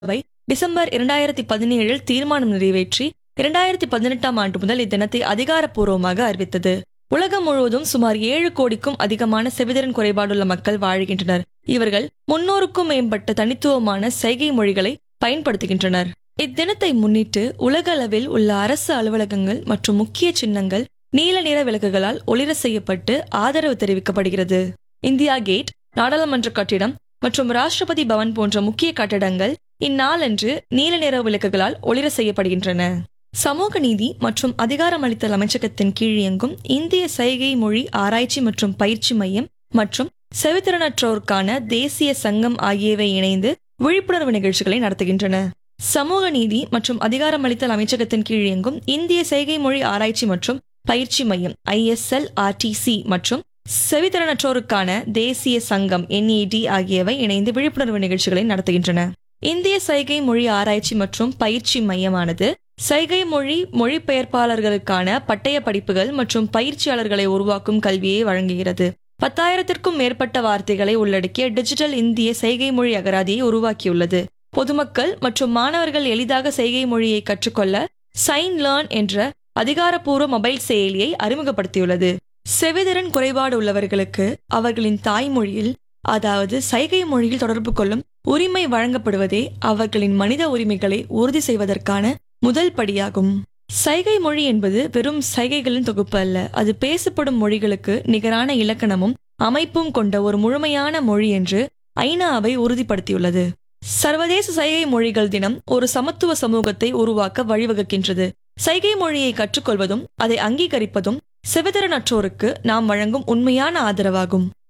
சபை டிசம்பர் இரண்டாயிரத்தி பதினேழில் தீர்மானம் நிறைவேற்றி இரண்டாயிரத்தி பதினெட்டாம் ஆண்டு முதல் இத்தினத்தை அதிகாரப்பூர்வமாக அறிவித்தது உலகம் முழுவதும் சுமார் ஏழு கோடிக்கும் அதிகமான செவிதிறன் குறைபாடுள்ள மக்கள் வாழ்கின்றனர் இவர்கள் முன்னூறுக்கும் மேம்பட்ட தனித்துவமான சைகை மொழிகளை பயன்படுத்துகின்றனர் இத்தினத்தை முன்னிட்டு உலக அளவில் உள்ள அரசு அலுவலகங்கள் மற்றும் முக்கிய சின்னங்கள் நீல நிற விளக்குகளால் ஒளிர செய்யப்பட்டு ஆதரவு தெரிவிக்கப்படுகிறது இந்தியா கேட் நாடாளுமன்ற கட்டிடம் மற்றும் ராஷ்டிரபதி பவன் போன்ற முக்கிய கட்டடங்கள் இந்நாளன்று நீல நிற விளக்குகளால் ஒளிர செய்யப்படுகின்றன சமூக நீதி மற்றும் அதிகாரமளித்தல் அமைச்சகத்தின் கீழ் இயங்கும் இந்திய சைகை மொழி ஆராய்ச்சி மற்றும் பயிற்சி மையம் மற்றும் செவித்திறனற்றோருக்கான தேசிய சங்கம் ஆகியவை இணைந்து விழிப்புணர்வு நிகழ்ச்சிகளை நடத்துகின்றன சமூக நீதி மற்றும் அதிகாரமளித்தல் அமைச்சகத்தின் கீழ் இயங்கும் இந்திய செய்கை மொழி ஆராய்ச்சி மற்றும் பயிற்சி மையம் ஐஎஸ்எல் ஆர்டிசி மற்றும் செவித்திறனற்றோருக்கான தேசிய சங்கம் என்இடி ஆகியவை இணைந்து விழிப்புணர்வு நிகழ்ச்சிகளை நடத்துகின்றன இந்திய சைகை மொழி ஆராய்ச்சி மற்றும் பயிற்சி மையமானது சைகை மொழி மொழிபெயர்ப்பாளர்களுக்கான பட்டய படிப்புகள் மற்றும் பயிற்சியாளர்களை உருவாக்கும் கல்வியை வழங்குகிறது பத்தாயிரத்திற்கும் மேற்பட்ட வார்த்தைகளை உள்ளடக்கிய டிஜிட்டல் இந்திய செய்கை மொழி அகராதியை உருவாக்கியுள்ளது பொதுமக்கள் மற்றும் மாணவர்கள் எளிதாக செய்கை மொழியை கற்றுக்கொள்ள சைன் லேர்ன் என்ற அதிகாரப்பூர்வ மொபைல் செயலியை அறிமுகப்படுத்தியுள்ளது செவிதிறன் குறைபாடு உள்ளவர்களுக்கு அவர்களின் தாய்மொழியில் அதாவது சைகை மொழியில் தொடர்பு கொள்ளும் உரிமை வழங்கப்படுவதே அவர்களின் மனித உரிமைகளை உறுதி செய்வதற்கான முதல் படியாகும் சைகை மொழி என்பது வெறும் சைகைகளின் தொகுப்பு அல்ல அது பேசப்படும் மொழிகளுக்கு நிகரான இலக்கணமும் அமைப்பும் கொண்ட ஒரு முழுமையான மொழி என்று ஐநாவை உறுதிப்படுத்தியுள்ளது சர்வதேச சைகை மொழிகள் தினம் ஒரு சமத்துவ சமூகத்தை உருவாக்க வழிவகுக்கின்றது சைகை மொழியை கற்றுக்கொள்வதும் அதை அங்கீகரிப்பதும் செவிதிறனற்றோருக்கு நாம் வழங்கும் உண்மையான ஆதரவாகும்